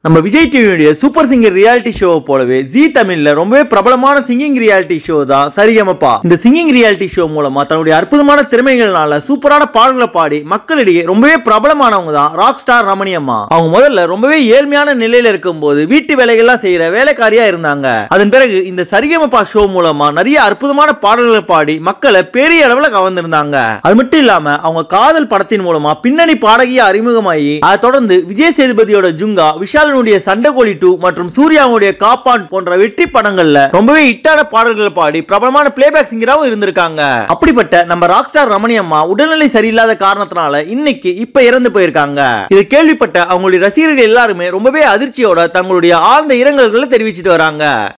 நம்ம விஜய் டிவியுடைய super singer reality ஷோவை போலவே ஜி தமிழ்ல ரொம்பவே பிரபலமான சிங்கிங் ரியாலிட்டி ஷோ தான் சரிகமப்பா இந்த சிங்கிங் ரியாலிட்டி ஷோ மூலமா தன்னுடைய அற்புதமான திறமைகள்னால சூப்பரான பாடல்களை பாடி மக்களிடையே ரொம்பவே பிரபலமானவங்க தான் ராக் ஸ்டார் ரமணியம்மா அவங்க முதல்ல ரொம்பவே ஏழ்மையான நிலையில இருக்கும்போது வீட்டு வேலைகள்லாம் செய்யற வேலைக்காரியா இருந்தாங்க அதன் பிறகு இந்த சரிகமப்பா ஷோ மூலமா நிறைய அற்புதமான பாடல்களை பாடி மக்களை பெரிய அளவுல கவர்ந்திருந்தாங்க அது மட்டும் இல்லாம அவங்க காதல் படத்தின் மூலமா பின்னணி பாடகியா அறிமுகமாகி அதை தொடர்ந்து விஜய் சேதுபதியோட ஜுங்கா விஷாலனுடைய சண்டைகோழி டூ மற்றும் சூர்யாவுடைய காப்பான் போன்ற வெற்றி படங்கள்ல ரொம்பவே ஹிட்டான பாடல்கள் பாடி பிரபலமான பிளேபேக் சிங்கராகவும் இருந்திருக்காங்க அப்படிப்பட்ட நம்ம ராக் ஸ்டார் ரமணியம்மா உடல்நிலை சரியில்லாத காரணத்தினால இன்னைக்கு இப்ப இறந்து போயிருக்காங்க இதை கேள்விப்பட்ட அவங்களுடைய ரசிகர்கள் எல்லாருமே ரொம்பவே அதிர்ச்சியோட தங்களுடைய ஆழ்ந்த இரங்கல்களை தெரிவிச்சிட்டு வராங்க